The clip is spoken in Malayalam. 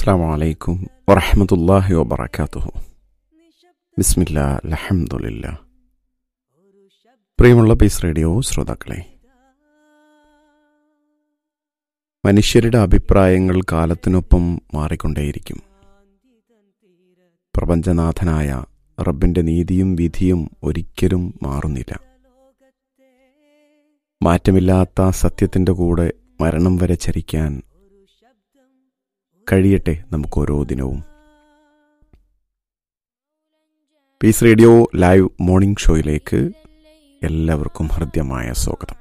അസ്സാം വലൈക്കും വറഹമത്തല്ലാഹി വബർക്കാത്തുഹു ബിസ്മില്ല അലഹമുല്ല പ്രിയമുള്ള പീസ് റേഡിയോ ശ്രോതാക്കളെ മനുഷ്യരുടെ അഭിപ്രായങ്ങൾ കാലത്തിനൊപ്പം മാറിക്കൊണ്ടേയിരിക്കും പ്രപഞ്ചനാഥനായ റബ്ബിന്റെ നീതിയും വിധിയും ഒരിക്കലും മാറുന്നില്ല മാറ്റമില്ലാത്ത സത്യത്തിന്റെ കൂടെ മരണം വരെ ചരിക്കാൻ കഴിയട്ടെ നമുക്ക് ഓരോ ദിനവും പീസ് റേഡിയോ ലൈവ് മോർണിംഗ് ഷോയിലേക്ക് എല്ലാവർക്കും ഹൃദ്യമായ സ്വാഗതം